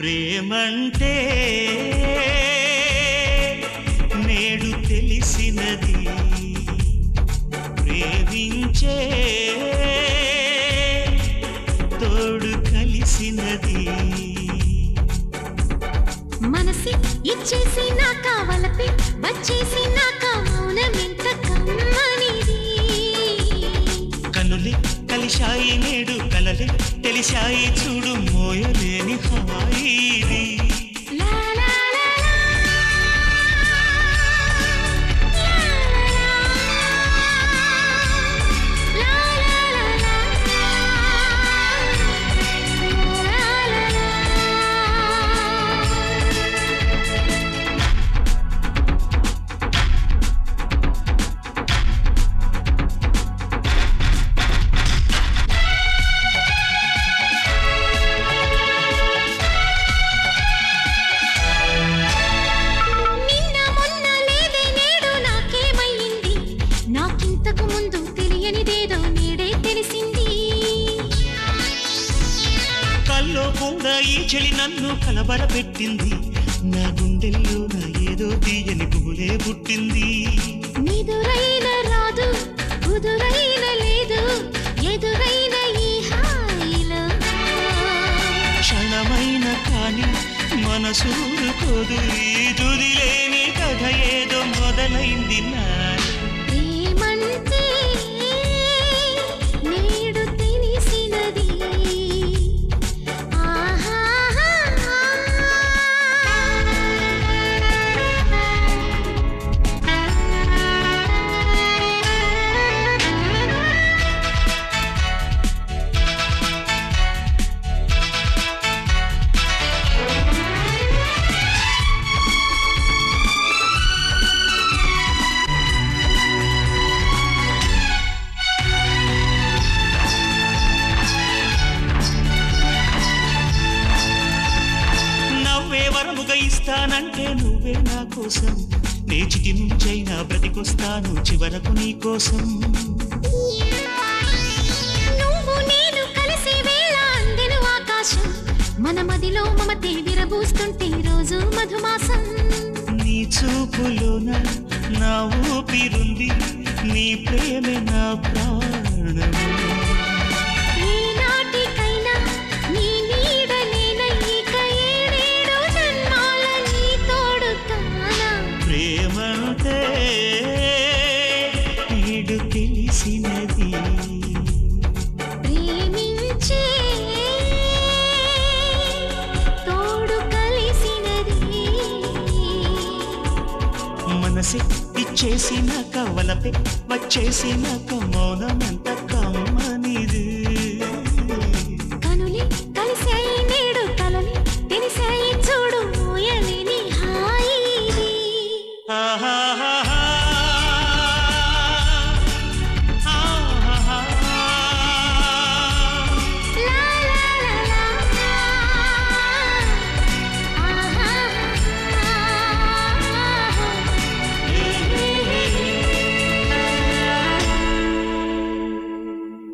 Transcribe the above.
ప్రేమంటే నేడు తెలిసినది ప్రేమించే తోడు కలిసినది మనసి ఇచ్చేసి నా కావలపి వచ్చేసి నా మౌనమెంత కమ్మనిది కనులే కలిశాయి నేడు కలలే తెలిశాయి చూడు మోయలేని హాయిది లా లా లా లా. లా లా లా లా. లా లా లా. నిన్న మొన్న లేదే నేడు నాకేమయ్యింది నాకింతకు ముందు తెలియనిదేదో నేడే తెలిసింది కల్లో కూడా ఈ చెలి నన్ను కలబరపెట్టింది నా గుండెల్లో నా ఏదో తీయని పువ్వులే పుట్టింది నిదురైన రాదు కుదురైన లేదు ఎదురైన ఈ హాయిలో క్షణమైన కాని మనసూరుకోదు ఈ దుదిలేని కథ ఏదో మొదలైంది నా ప్రేమంటే నేడు తెలిసినది నవ్వే వరముగా ఇస్తానంటే నువ్వే నా కోసం నే చిటి నుంచైనా బ్రతికొస్తాను చివరకు నీ కోసం నువ్వు నేను కలిసే వేళ అందెను ఆకాశం మన మదిలో మమతే విరబూస్తుంటే రోజు మధుమాసం నీ చూపులోన నా ఊపిరుంది నీ ప్రేమే నా ప్రాణము ఏనాటికైనా నీ నీడనేన ఇక ఏడేడు జన్మాల నీ తోడు కానా ప్రేమంటే నేడు తెలిసినది ప్రేమించే తోడు కలిసినది మనసి ఇచ్చేసినాక వలపే వచ్చేసినాక మౌనమంత కమ్మ